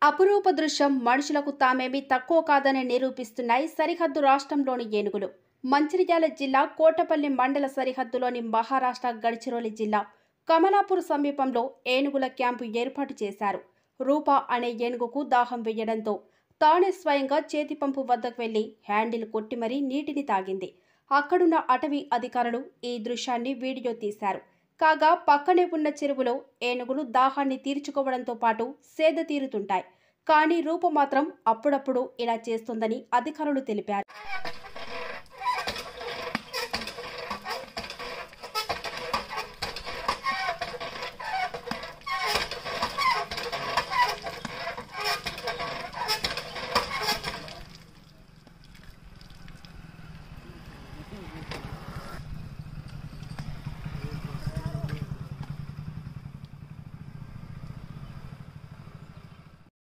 అపురూప దృశ్యం మనుషులకు తామేమీ తక్కువ కాదని నిరూపిస్తున్నాయి సరిహద్దు రాష్ట్రంలోని ఏనుగులు మంచిర్యాల జిల్లా కోటపల్లి మండల సరిహద్దులోని మహారాష్ట్ర గడ్చిరోలి జిల్లా కమలాపూర్ సమీపంలో ఏనుగుల క్యాంపు ఏర్పాటు చేశారు రూప అనే ఏనుగుకు దాహం వేయడంతో తానే స్వయంగా చేతి పంపు వద్దకు వెళ్లి హ్యాండిల్ కొట్టి మరీ నీటిని తాగింది అక్కడున్న అటవీ అధికారులు ఈ దృశ్యాన్ని వీడియో తీశారు కాగా పక్కనే ఉన్న చెరువులో ఏనుగులు దాహాన్ని తీర్చుకోవడంతో పాటు సేద తీరుతుంటాయి కానీ రూప మాత్రం అప్పుడప్పుడు ఇలా చేస్తుందని అధికారులు తెలిపారు